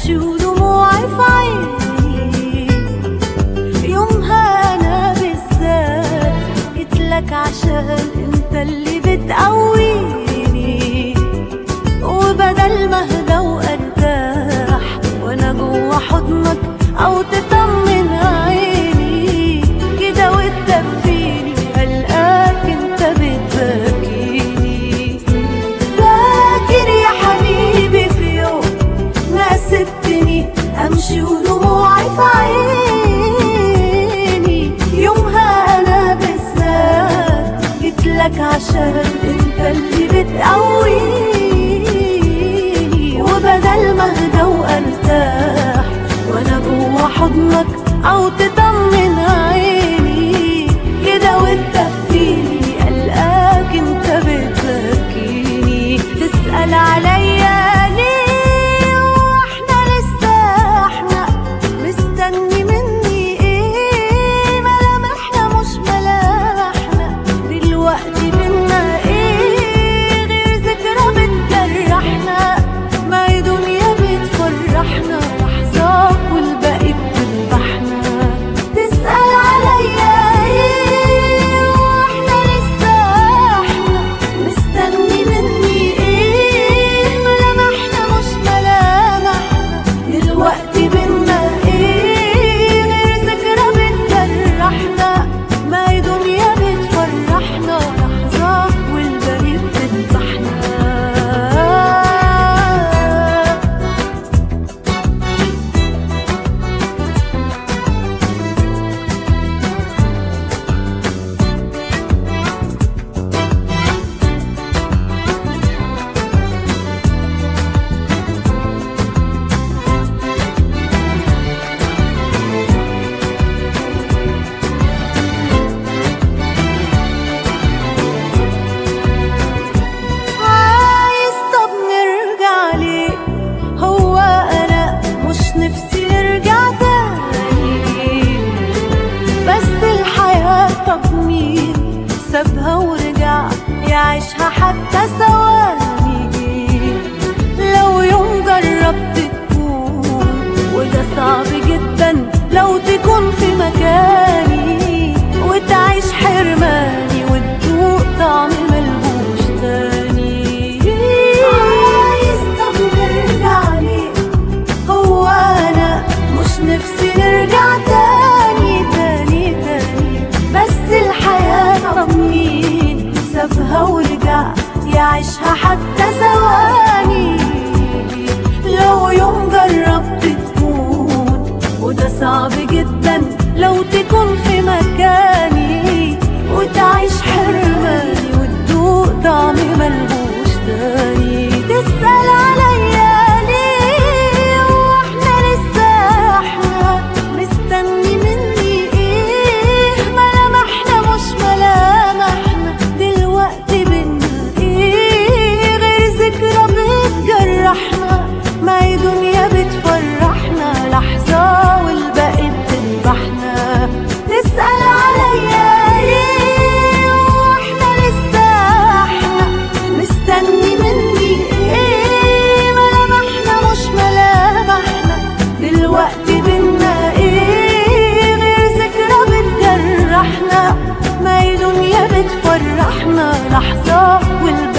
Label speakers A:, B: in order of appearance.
A: امشي ودموعي في عيني يومها انا بالذات جيتلك عشان انت اللي بتقويني وبدل ما اهدى وارتاح وانا جوا حضنك او تطمن عيني كده وتدفيني قلقاك انت بتبكيني فاكر يا حبيبي في يوم ما سبتني امشي ودموعي في عيني يومها انا بالذات جيتلك عشان انت اللي بتقويني وبدل ما اهدى وارتاح وانا جوا حضنك او تطمن عيني كده وتدفيني قلقاك انت بتبكيني تسأل عليا ليه واحنا لسه احنا مستني مني ايه ملامحنا مش ملامحنا دلوقتي بينا ايه غير ذكرى بتجرحنا ما هي دنيا بتفرحنا لحظة والباقي بتذبحنا تسأل عليا ايه واحنا لسه احنا مستني مني ايه ملامحنا مش ملامحنا دلوقتي بينا ايه غير ذكرى بتجرحنا ما هي دنيا بتفرحنا لحظة والباقي بتذبحنا عايز طب نرجع ليه هو انا مش نفسي نرجع تاني بس الحياة طب مين سابها ورجع يعيشها حتى ثواني لو يوم جربت تكون وده صعب جدا لو تكون في مكاني وتعيش حرماني وتدوق طعم ملهوش تاني عايز طب نرجع ليه هو انا مش نفسي نرجع تاني تاني تاني بس الحياة طب مين سابها ورجع يعيشها حتى ثواني لو يوم جربت تكون وده صعب جدا لو تكون في مكاني وتعيش حرماني وتدوق طعم ملهوش تاني تسأل عليا ليه واحنا لسه احنا مستني مني ايه ملامحنا مش ملامحنا دلوقتي بينا ايه غير ذكرى بتجرحنا ما هي دنيا بتفرحنا لحظة والباقي بتذبحنا تسأل عليا ليه واحنا لسه احنا مستني مني ايه ملامحنا مش ملامحنا دلوقتي بينا ايه غير ذكرى بتجرحنا ما هي دنيا بتفرحنا لحظة والباقي